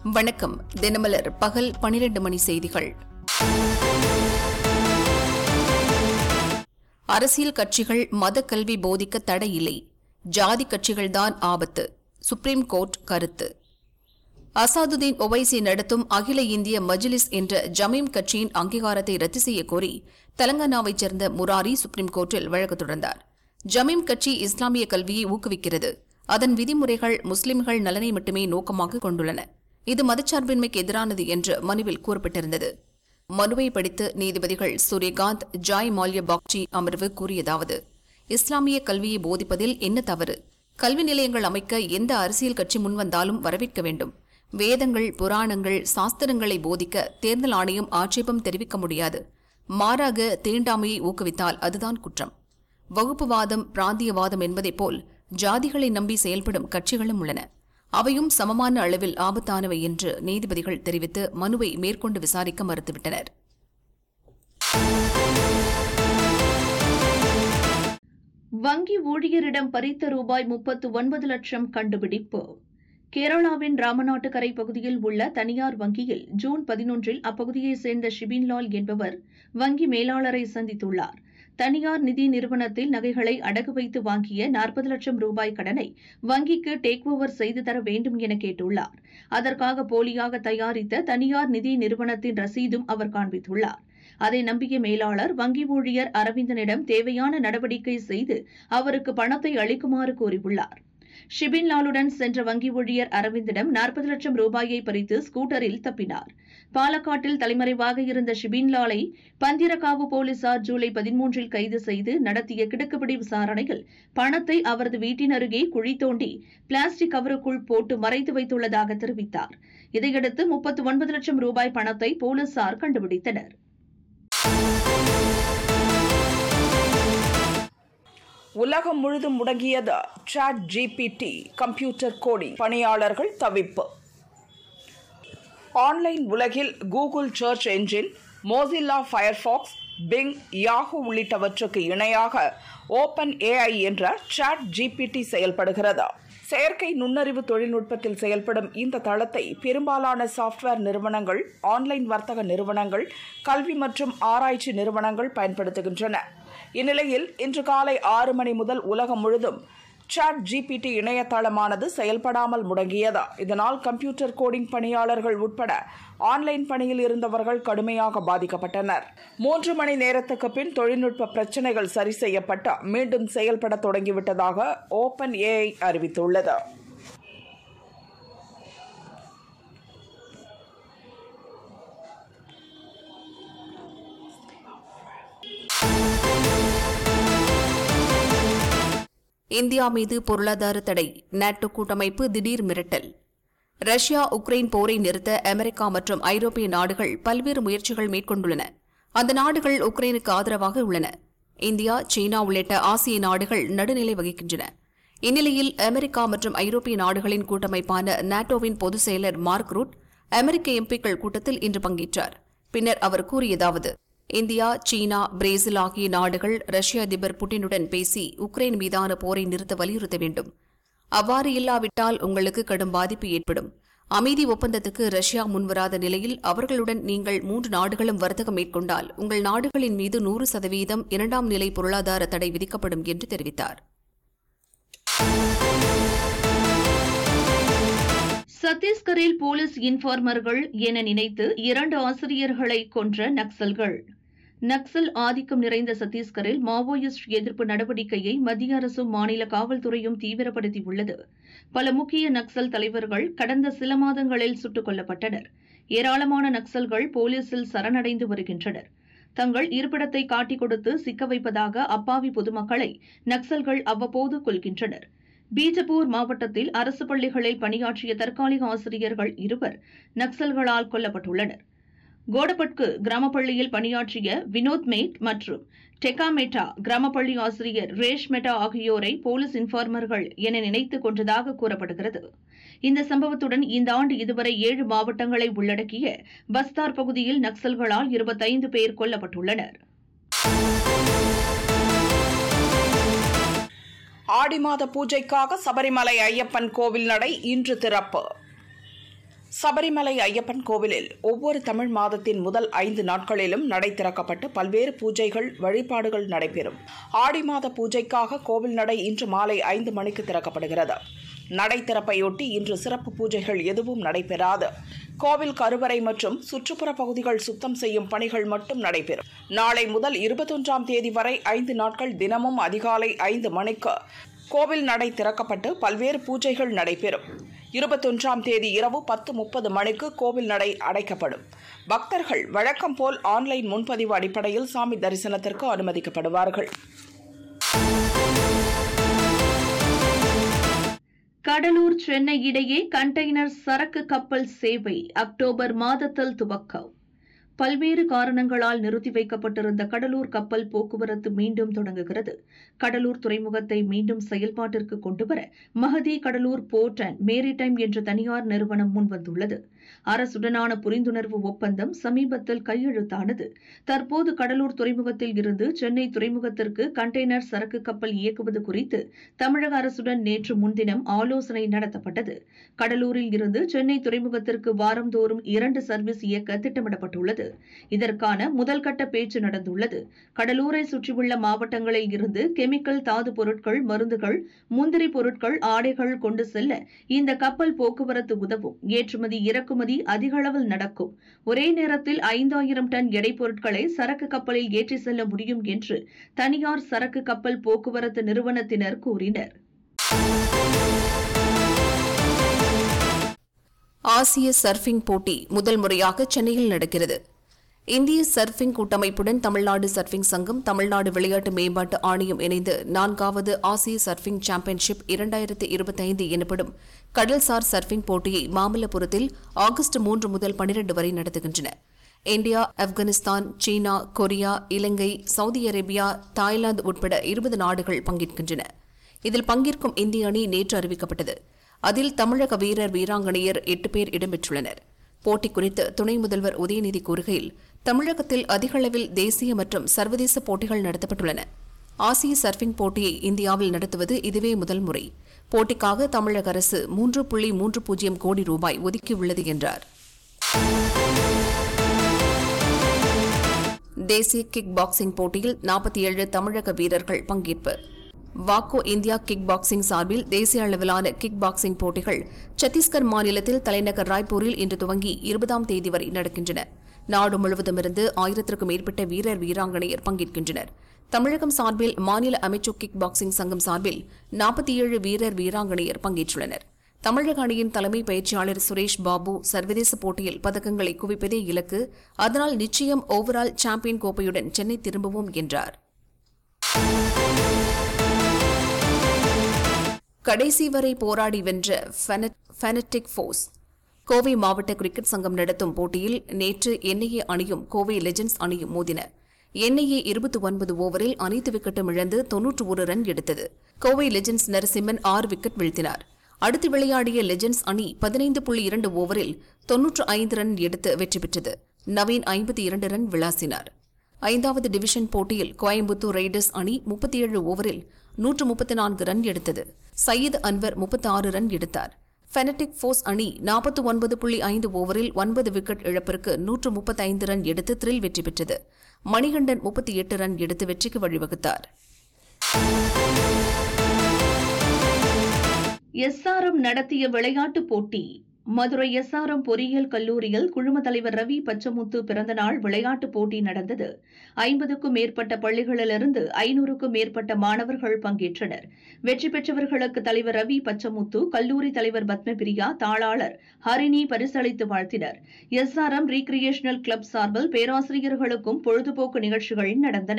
வணக்கம் தினமலர் பகல் பனிரெண்டு மணி செய்திகள் அரசியல் கட்சிகள் மத கல்வி போதிக்க தடை இல்லை ஜாதி கட்சிகள்தான் ஆபத்து சுப்ரீம் கோர்ட் கருத்து அசாதுதீன் ஒவைசி நடத்தும் அகில இந்திய மஜ்லிஸ் என்ற ஜமீம் கட்சியின் அங்கீகாரத்தை ரத்து செய்யக் கோரி தெலங்கானாவைச் சேர்ந்த முராரி சுப்ரீம் கோர்ட்டில் வழக்கு தொடர்ந்தார் ஜமீம் கட்சி இஸ்லாமிய கல்வியை ஊக்குவிக்கிறது அதன் விதிமுறைகள் முஸ்லிம்கள் நலனை மட்டுமே நோக்கமாக கொண்டுள்ளன இது மதச்சார்பின்மைக்கு எதிரானது என்று மனுவில் கூறப்பட்டிருந்தது மனுவை படித்து நீதிபதிகள் சூரியகாந்த் ஜாய் மால்ய பாக்சி அமர்வு கூறியதாவது இஸ்லாமிய கல்வியை போதிப்பதில் என்ன தவறு கல்வி நிலையங்கள் அமைக்க எந்த அரசியல் கட்சி முன்வந்தாலும் வரவேற்க வேண்டும் வேதங்கள் புராணங்கள் சாஸ்திரங்களை போதிக்க தேர்தல் ஆணையம் ஆட்சேபம் தெரிவிக்க முடியாது மாறாக தீண்டாமையை ஊக்குவித்தால் அதுதான் குற்றம் வகுப்புவாதம் பிராந்தியவாதம் என்பதைப் போல் ஜாதிகளை நம்பி செயல்படும் கட்சிகளும் உள்ளன அவையும் சமமான அளவில் ஆபத்தானவை என்று நீதிபதிகள் தெரிவித்து மனுவை மேற்கொண்டு விசாரிக்க மறுத்துவிட்டனர் வங்கி ஊழியரிடம் பறித்த ரூபாய் முப்பத்து ஒன்பது லட்சம் கண்டுபிடிப்பு கேரளாவின் ராமநாட்டுக்கரை பகுதியில் உள்ள தனியார் வங்கியில் ஜூன் பதினொன்றில் அப்பகுதியைச் சேர்ந்த ஷிபின்லால் என்பவர் வங்கி மேலாளரை சந்தித்துள்ளார் தனியார் நிதி நிறுவனத்தில் நகைகளை அடகு வைத்து வாங்கிய நாற்பது லட்சம் ரூபாய் கடனை வங்கிக்கு டேக் ஓவர் செய்து தர வேண்டும் என கேட்டுள்ளார் அதற்காக போலியாக தயாரித்த தனியார் நிதி நிறுவனத்தின் ரசீதும் அவர் காண்பித்துள்ளார் அதை நம்பிய மேலாளர் வங்கி ஊழியர் அரவிந்தனிடம் தேவையான நடவடிக்கை செய்து அவருக்கு பணத்தை அளிக்குமாறு கூறியுள்ளார் ஷிபின் லாலுடன் சென்ற வங்கி ஊழியர் அரவிந்திடம் நாற்பது லட்சம் ரூபாயை பறித்து ஸ்கூட்டரில் தப்பினார் பாலக்காட்டில் தலைமறைவாக இருந்த ஷிபின் லாலை பந்திரகாவு போலீசார் ஜூலை பதிமூன்றில் கைது செய்து நடத்திய கிடுக்குப்பிடி விசாரணையில் பணத்தை அவரது வீட்டின் அருகே குழி தோண்டி பிளாஸ்டிக் கவருக்குள் போட்டு மறைத்து வைத்துள்ளதாக தெரிவித்தார் இதையடுத்து முப்பத்து ஒன்பது லட்சம் ரூபாய் பணத்தை போலீசார் கண்டுபிடித்தனர் உலகம் முழுதும் முடங்கியது சாட் ஜிபிடி கம்ப்யூட்டர் கோடிங் பணியாளர்கள் தவிப்பு ஆன்லைன் உலகில் Google search engine Mozilla Firefox Bing Yahoo உள்ளிட்டவற்றுக்கு இணையாக ஓபன் ஏஐ என்ற சாட் ஜிபிடி செயல்படுகிறது செயற்கை நுண்ணறிவு தொழில்நுட்பத்தில் செயல்படும் இந்த தளத்தை பெரும்பாலான சாஃப்ட்வேர் நிறுவனங்கள் ஆன்லைன் வர்த்தக நிறுவனங்கள் கல்வி மற்றும் ஆராய்ச்சி நிறுவனங்கள் பயன்படுத்துகின்றன இந்நிலையில் இன்று காலை ஆறு மணி முதல் உலகம் முழுதும் சாட் ஜிபிடி இணையதளமானது செயல்படாமல் முடங்கியது இதனால் கம்ப்யூட்டர் கோடிங் பணியாளர்கள் உட்பட ஆன்லைன் பணியில் இருந்தவர்கள் கடுமையாக பாதிக்கப்பட்டனர் மூன்று மணி நேரத்துக்கு பின் தொழில்நுட்ப பிரச்சினைகள் சரி செய்யப்பட்டு மீண்டும் செயல்பட தொடங்கிவிட்டதாக ஓபன் ஏஐ அறிவித்துள்ளது இந்தியா மீது பொருளாதார தடை நாட்டோ கூட்டமைப்பு திடீர் மிரட்டல் ரஷ்யா உக்ரைன் போரை நிறுத்த அமெரிக்கா மற்றும் ஐரோப்பிய நாடுகள் பல்வேறு முயற்சிகள் மேற்கொண்டுள்ளன அந்த நாடுகள் உக்ரைனுக்கு ஆதரவாக உள்ளன இந்தியா சீனா உள்ளிட்ட ஆசிய நாடுகள் நடுநிலை வகிக்கின்றன இந்நிலையில் அமெரிக்கா மற்றும் ஐரோப்பிய நாடுகளின் கூட்டமைப்பான நாட்டோவின் பொதுச் செயலர் மார்க் ரூட் அமெரிக்க எம்பிக்கள் கூட்டத்தில் இன்று பங்கேற்றார் பின்னர் அவர் கூறியதாவது இந்தியா சீனா பிரேசில் ஆகிய நாடுகள் ரஷ்ய அதிபர் புட்டினுடன் பேசி உக்ரைன் மீதான போரை நிறுத்த வலியுறுத்த வேண்டும் அவ்வாறு இல்லாவிட்டால் உங்களுக்கு கடும் பாதிப்பு ஏற்படும் அமைதி ஒப்பந்தத்துக்கு ரஷ்யா முன்வராத நிலையில் அவர்களுடன் நீங்கள் மூன்று நாடுகளும் வர்த்தகம் மேற்கொண்டால் உங்கள் நாடுகளின் மீது நூறு சதவீதம் இரண்டாம் நிலை பொருளாதார தடை விதிக்கப்படும் என்று தெரிவித்தார் சத்தீஸ்கரில் போலீஸ் இன்ஃபார்மர்கள் என நினைத்து இரண்டு ஆசிரியர்களை கொன்ற நக்சல்கள் நக்சல் ஆதிக்கம் நிறைந்த சத்தீஸ்கரில் மாவோயிஸ்ட் எதிர்ப்பு நடவடிக்கையை மத்திய அரசும் மாநில காவல்துறையும் தீவிரப்படுத்தியுள்ளது பல முக்கிய நக்சல் தலைவர்கள் கடந்த சில மாதங்களில் சுட்டுக் கொல்லப்பட்டனர் ஏராளமான நக்சல்கள் போலீசில் சரணடைந்து வருகின்றனர் தங்கள் இருப்பிடத்தை காட்டிக் கொடுத்து சிக்க வைப்பதாக அப்பாவி பொதுமக்களை நக்சல்கள் அவ்வப்போது கொள்கின்றனர் பீஜப்பூர் மாவட்டத்தில் அரசு பள்ளிகளில் பணியாற்றிய தற்காலிக ஆசிரியர்கள் இருவர் நக்சல்களால் கொல்லப்பட்டுள்ளனர் கோடபட்கு கிராமப்பள்ளியில் பணியாற்றிய வினோத் மேட் மற்றும் டெகாமேட்டா கிராமப்பள்ளி ஆசிரியர் ரேஷ் மெட்டா ஆகியோரை போலீஸ் இன்ஃபார்மர்கள் என நினைத்து கொன்றதாக கூறப்படுகிறது இந்த சம்பவத்துடன் இந்த ஆண்டு இதுவரை ஏழு மாவட்டங்களை உள்ளடக்கிய பஸ்தார் பகுதியில் நக்சல்களால் இருபத்தைந்து பேர் கொல்லப்பட்டுள்ளனர் ஆடி மாத பூஜைக்காக சபரிமலை ஐயப்பன் கோவில் நடை இன்று திறப்பு சபரிமலை ஐயப்பன் கோவிலில் ஒவ்வொரு தமிழ் மாதத்தின் முதல் ஐந்து நாட்களிலும் நடை திறக்கப்பட்டு பல்வேறு பூஜைகள் வழிபாடுகள் நடைபெறும் ஆடி மாத பூஜைக்காக கோவில் நடை இன்று மாலை ஐந்து மணிக்கு திறக்கப்படுகிறது நடை திறப்பையொட்டி இன்று சிறப்பு பூஜைகள் எதுவும் நடைபெறாது கோவில் கருவறை மற்றும் சுற்றுப்புற பகுதிகள் சுத்தம் செய்யும் பணிகள் மட்டும் நடைபெறும் நாளை முதல் இருபத்தொன்றாம் தேதி வரை ஐந்து நாட்கள் தினமும் அதிகாலை ஐந்து மணிக்கு கோவில் நடை திறக்கப்பட்டு பல்வேறு பூஜைகள் நடைபெறும் இருபத்தொன்றாம் தேதி இரவு பத்து முப்பது மணிக்கு கோவில் நடை அடைக்கப்படும் பக்தர்கள் வழக்கம் போல் ஆன்லைன் முன்பதிவு அடிப்படையில் சாமி தரிசனத்திற்கு அனுமதிக்கப்படுவார்கள் கடலூர் சென்னை இடையே கண்டெய்னர் சரக்கு கப்பல் சேவை அக்டோபர் மாதத்தில் துவக்கம் பல்வேறு காரணங்களால் நிறுத்தி வைக்கப்பட்டிருந்த கடலூர் கப்பல் போக்குவரத்து மீண்டும் தொடங்குகிறது கடலூர் துறைமுகத்தை மீண்டும் செயல்பாட்டிற்கு கொண்டுவர Mahathi Cuddalore port and maritime என்ற தனியார் நிறுவனம் முன்வந்துள்ளது அரசுடனான புரிந்துணர்வு ஒப்பந்தம் சமீபத்தில் கையெழுத்தானது தற்போது கடலூர் துறைமுகத்தில் இருந்து சென்னை துறைமுகத்திற்கு கண்டெய்னர் சரக்கு கப்பல் இயக்குவது குறித்து தமிழக அரசுடன் நேற்று முன்தினம் ஆலோசனை நடத்தப்பட்டது கடலூரில் இருந்து சென்னை துறைமுகத்திற்கு வாரந்தோறும் இரண்டு சர்வீஸ் இயக்க திட்டமிடப்பட்டுள்ளது இதற்கான முதல் கட்ட பேச்சு நடந்துள்ளது கடலூரை சுற்றியுள்ள மாவட்டங்களில் இருந்து கெமிக்கல் தாது பொருட்கள் மருந்துகள் முந்திரி பொருட்கள் ஆடைகள் கொண்டு செல்ல இந்த கப்பல் போக்குவரத்து உதவும் ஏற்றுமதி இறக்குமதி அதிக அளவில் நடக்கும் ஒரே நேரத்தில் ஐந்தாயிரம் டன் எடை பொருட்களை சரக்கு கப்பலில் ஏற்றி செல்ல முடியும் என்று தனியார் சரக்கு கப்பல் போக்குவரத்து நிறுவனத்தினர் கூறினர் ஆசிய சர்ஃபிங் போட்டி முதல் முறையாக சென்னையில் நடக்கிறது இந்திய சர்ஃபிங் கூட்டமைப்புடன் தமிழ்நாடு சர்ஃபிங் சங்கம் தமிழ்நாடு விளையாட்டு மேம்பாட்டு ஆணையம் இணைந்து நான்காவது ஆசிய சர்ஃபிங் சாம்பியன்ஷிப் இரண்டாயிரத்து இருபத்தைந்து எனப்படும் கடல்சார் சர்ஃபிங் போட்டியை மாமல்லபுரத்தில் ஆகஸ்ட் மூன்று முதல் பனிரண்டு வரை நடத்துகின்றன இந்தியா ஆப்கானிஸ்தான் சீனா கொரியா இலங்கை சவுதி அரேபியா தாய்லாந்து உட்பட இருபது நாடுகள் பங்கேற்கின்றன இதில் பங்கேற்கும் இந்திய அணி நேற்று அறிவிக்கப்பட்டது அதில் தமிழக வீரர் வீராங்கனையர் எட்டு பேர் இடம்பெற்றுள்ளனர் போட்டி குறித்து துணை முதல்வர் உதயநிதி கூறுகையில் தமிழகத்தில் அதிக அளவில் தேசிய மற்றும் சர்வதேச போட்டிகள் நடத்தப்பட்டுள்ளன ஆசிய சர்ஃபிங் போட்டியை இந்தியாவில் நடத்துவது இதுவே முதல் முறை போட்டிக்காக தமிழக அரசு மூன்று புள்ளி மூன்று பூஜ்ஜியம் கோடி ரூபாய் ஒதுக்கியுள்ளது என்றார் தேசிய கிக் பாக்ஸிங் போட்டியில் நாற்பத்தி ஏழு தமிழக வீரர்கள் பங்கேற்பு வாக்கோ இந்தியா கிக் பாக்ஸிங் சார்பில் தேசிய அளவிலான கிக் பாக்ஸிங் போட்டிகள் சத்தீஸ்கர் மாநிலத்தில் தலைநகர் ராய்ப்பூரில் இன்று துவங்கி இருபதாம் தேதி வரை நடக்கின்றன நாடு முழுவதுமிருந்து ஆயிரத்திற்கும் மேற்பட்ட வீரர் வீராங்கனையர் பங்கேற்கின்றனர் தமிழகம் சார்பில் மாநில அமைச்சு கிக் பாக்ஸிங் சங்கம் சார்பில் நாற்பத்தி ஏழு வீரர் வீராங்கனையர் பங்கேற்றுள்ளனர் தமிழக அணியின் தலைமை பயிற்சியாளர் சுரேஷ் பாபு சர்வதேச போட்டியில் பதக்கங்களை குவிப்பதே இலக்கு அதனால் நிச்சயம் ஓவரால் சாம்பியன் கோப்பையுடன் சென்னை திரும்புவோம் என்றார் கடைசி வரை போராடி வென்ற ஃபெனட்டிக் ஃபோர்ஸ் கோவை மாவட்ட கிரிக்கெட் சங்கம் நடத்தும் போட்டியில் நேற்று என்ஐஏ அணியும் கோவை லெஜண்ட்ஸ் அணியும் மோதின என்ஐஏ இருபத்தி ஒன்பது ஓவரில் அனைத்து விக்கெட்டும் இழந்து தொன்னூற்று ஒரு ரன் எடுத்தது கோவை லெஜண்ட்ஸ் நரசிம்மன் ஆறு விக்கெட் வீழ்த்தினார் அடுத்து விளையாடிய லெஜண்ட்ஸ் அணி பதினைந்து புள்ளி இரண்டு ஓவரில் தொன்னூற்று ஐந்து ரன் எடுத்து வெற்றி பெற்றது நவீன் ஐம்பத்தி இரண்டு ரன் விளாசினார் ஐந்தாவது டிவிஷன் போட்டியில் கோயம்புத்தூர் ரைடர்ஸ் அணி முப்பத்தி ஏழு ஓவரில் நூற்று முப்பத்தி நான்கு ரன் எடுத்தது சயீத் அன்வர் முப்பத்தி ஆறு ரன் எடுத்தார் ஃபெனட்டிக் ஃபோர்ஸ் அணி நாற்பத்தி ஒன்பது புள்ளி ஐந்து ஓவரில் ஒன்பது விக்கெட் இழப்பிற்கு நூற்று முப்பத்தைந்து ரன் எடுத்து த்ரில் வெற்றி பெற்றது மணிகண்டன் முப்பத்தி எட்டு ரன் எடுத்து வெற்றிக்கு வழிவகுத்தார் எஸ்ஆர்எம் நடத்திய விளையாட்டுப் போட்டி மதுரை எஸ்ஆர்எம் பொறியியல் கல்லூரியில் குழும தலைவர் ரவி பச்சமுத்து பிறந்தநாள் விளையாட்டுப் போட்டி நடந்தது ஐம்பதுக்கும் மேற்பட்ட பள்ளிகளிலிருந்து ஐநூறுக்கும் மேற்பட்ட மாணவர்கள் பங்கேற்றனர் வெற்றி பெற்றவர்களுக்கு தலைவர் ரவி பச்சமுத்து கல்லூரி தலைவர் பத்மபிரியா தாளாளர் ஹரிணி பரிசளித்து வாழ்த்தினர் எஸ்ஆர்எம் ரீக்ரியேஷனல் கிளப் சார்பில் பேராசிரியர்களுக்கும் பொழுதுபோக்கு நிகழ்ச்சிகள் நடந்தன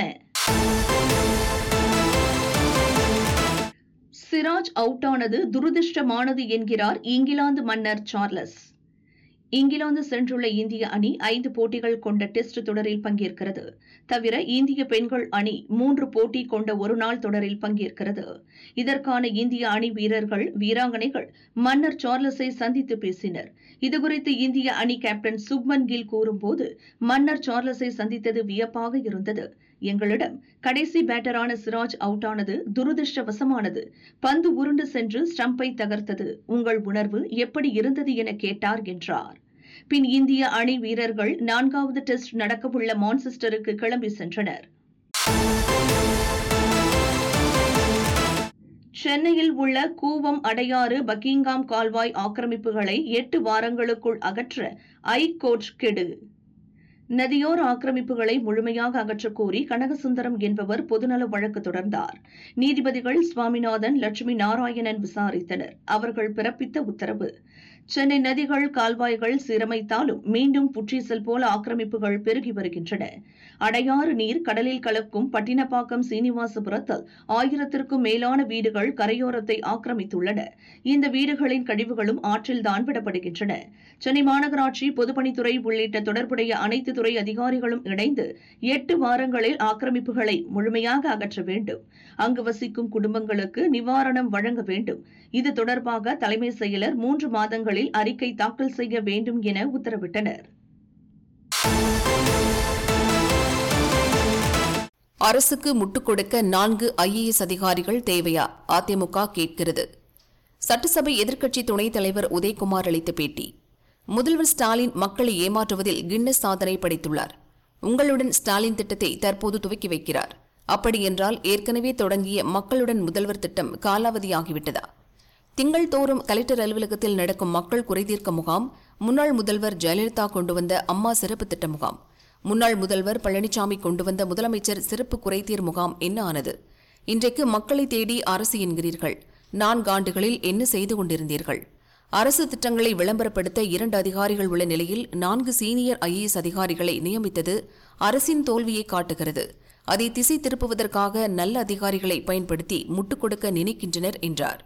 சிராஜ் அவுட் ஆனது துரதிருஷ்டமானது என்கிறார் இங்கிலாந்து மன்னர் சார்லஸ் இங்கிலாந்து சென்றுள்ள இந்திய அணி ஐந்து போட்டிகள் கொண்ட டெஸ்ட் தொடரில் பங்கேற்கிறது தவிர இந்திய பெண்கள் அணி மூன்று போட்டி கொண்ட ஒருநாள் தொடரில் பங்கேற்கிறது இதற்கான இந்திய அணி வீரர்கள் வீராங்கனைகள் மன்னர் சார்லஸை சந்தித்து பேசினர் இதுகுறித்து இந்திய அணி கேப்டன் சுப்மன் கில் கூறும்போது மன்னர் சார்லஸை சந்தித்தது வியப்பாக இருந்தது எங்களிடம் கடைசி பேட்டரான சிராஜ் அவுட் ஆனது துரதிருஷ்டவசமானது பந்து உருண்டு சென்று ஸ்டம்பை தகர்த்தது உங்கள் உணர்வு எப்படி இருந்தது என கேட்டார் என்றார் பின் இந்திய அணி வீரர்கள் நான்காவது டெஸ்ட் நடக்கவுள்ள மான்செஸ்டருக்கு கிளம்பி சென்றனர் சென்னையில் உள்ள கூவம் அடையாறு பக்கிங்காம் கால்வாய் ஆக்கிரமிப்புகளை எட்டு வாரங்களுக்குள் அகற்ற ஐகோர்ட் கெடு நதியோர ஆக்கிரமிப்புகளை முழுமையாக அகற்றக் கோரி கனகசுந்தரம் என்பவர் பொதுநல வழக்கு தொடர்ந்தார் நீதிபதிகள் சுவாமிநாதன் லட்சுமி நாராயணன் விசாரித்தனர் அவர்கள் பிறப்பித்த உத்தரவு சென்னை நதிகள் கால்வாய்கள் சீரமைத்தாலும் மீண்டும் புற்றீசல் போல ஆக்கிரமிப்புகள் பெருகி வருகின்றன அடையாறு நீர் கடலில் கலக்கும் பட்டினப்பாக்கம் சீனிவாசபுரத்தில் ஆயிரத்திற்கும் மேலான வீடுகள் கரையோரத்தை ஆக்கிரமித்துள்ளன இந்த வீடுகளின் கழிவுகளும் ஆற்றில்தான் விடப்படுகின்றன சென்னை மாநகராட்சி பொதுப்பணித்துறை உள்ளிட்ட தொடர்புடைய அனைத்து துறை அதிகாரிகளும் இணைந்து எட்டு வாரங்களில் ஆக்கிரமிப்புகளை முழுமையாக அகற்ற வேண்டும் அங்கு வசிக்கும் குடும்பங்களுக்கு நிவாரணம் வழங்க வேண்டும் இது தொடர்பாக தலைமை செயலர் மூன்று மாதங்களில் அறிக்கை தாக்கல் செய்ய வேண்டும் என உத்தரவிட்டனர் அரசுக்கு முட்டுக் கொடுக்க நான்கு ஐஏஎஸ் அதிகாரிகள் தேவையா அதிமுக கேட்கிறது சட்டசபை எதிர்க்கட்சி துணைத் தலைவர் உதயகுமார் அளித்த பேட்டி முதல்வர் ஸ்டாலின் மக்களை ஏமாற்றுவதில் கின்னஸ் சாதனை படைத்துள்ளார் உங்களுடன் ஸ்டாலின் திட்டத்தை தற்போது துவக்கி வைக்கிறார் அப்படியென்றால் ஏற்கனவே தொடங்கிய மக்களுடன் முதல்வர் திட்டம் காலாவதியாகிவிட்டதா திங்கள் தோறும் கலெக்டர் அலுவலகத்தில் நடக்கும் மக்கள் குறைதீர்க்க முகாம் முன்னாள் முதல்வர் ஜெயலலிதா கொண்டு வந்த அம்மா சிறப்பு திட்ட முகாம் முன்னாள் முதல்வர் பழனிசாமி கொண்டு வந்த முதலமைச்சர் சிறப்பு குறைதீர் முகாம் என்ன ஆனது இன்றைக்கு மக்களை தேடி அரசு என்கிறீர்கள் நான்காண்டுகளில் என்ன செய்து கொண்டிருந்தீர்கள் அரசு திட்டங்களை விளம்பரப்படுத்த இரண்டு அதிகாரிகள் உள்ள நிலையில் நான்கு சீனியர் ஐஏஎஸ் அதிகாரிகளை நியமித்தது அரசின் தோல்வியை காட்டுகிறது அதை திசை திருப்புவதற்காக நல்ல அதிகாரிகளை பயன்படுத்தி முட்டுக் கொடுக்க நினைக்கின்றனர் என்றார்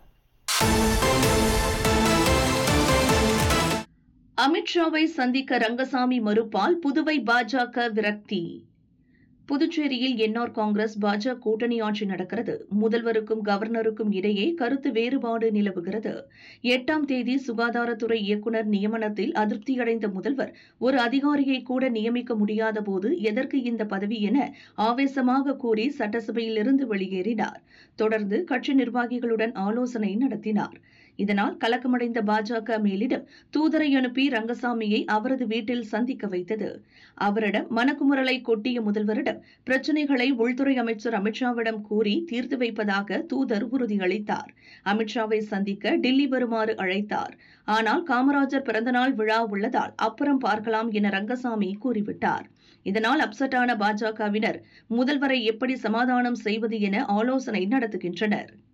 அமித்ஷாவை சந்திக்க ரங்கசாமி மறுப்பால் புதுவை பாஜக விரக்தி புதுச்சேரியில் என்ஆர் காங்கிரஸ் பாஜக கூட்டணி ஆட்சி நடக்கிறது முதல்வருக்கும் கவர்னருக்கும் இடையே கருத்து வேறுபாடு நிலவுகிறது எட்டாம் தேதி சுகாதாரத்துறை இயக்குநர் நியமனத்தில் அதிருப்தியடைந்த முதல்வர் ஒரு அதிகாரியை கூட நியமிக்க முடியாத போது எதற்கு இந்த பதவி என ஆவேசமாக கூறி சட்டசபையிலிருந்து வெளியேறினார் தொடர்ந்து கட்சி நிர்வாகிகளுடன் ஆலோசனை நடத்தினார் இதனால் கலக்கமடைந்த பாஜக மேலிடம் தூதரை அனுப்பி ரங்கசாமியை அவரது வீட்டில் சந்திக்க வைத்தது அவரிடம் மனக்குமுறலை கொட்டிய முதல்வரிடம் பிரச்சினைகளை உள்துறை அமைச்சர் அமித்ஷாவிடம் கூறி தீர்த்து வைப்பதாக தூதர் உறுதியளித்தார் அமித்ஷாவை சந்திக்க டில்லி வருமாறு அழைத்தார் ஆனால் காமராஜர் பிறந்தநாள் விழா உள்ளதால் அப்புறம் பார்க்கலாம் என ரங்கசாமி கூறிவிட்டார் இதனால் அப்செட்டான பாஜகவினர் முதல்வரை எப்படி சமாதானம் செய்வது என ஆலோசனை நடத்துகின்றனர்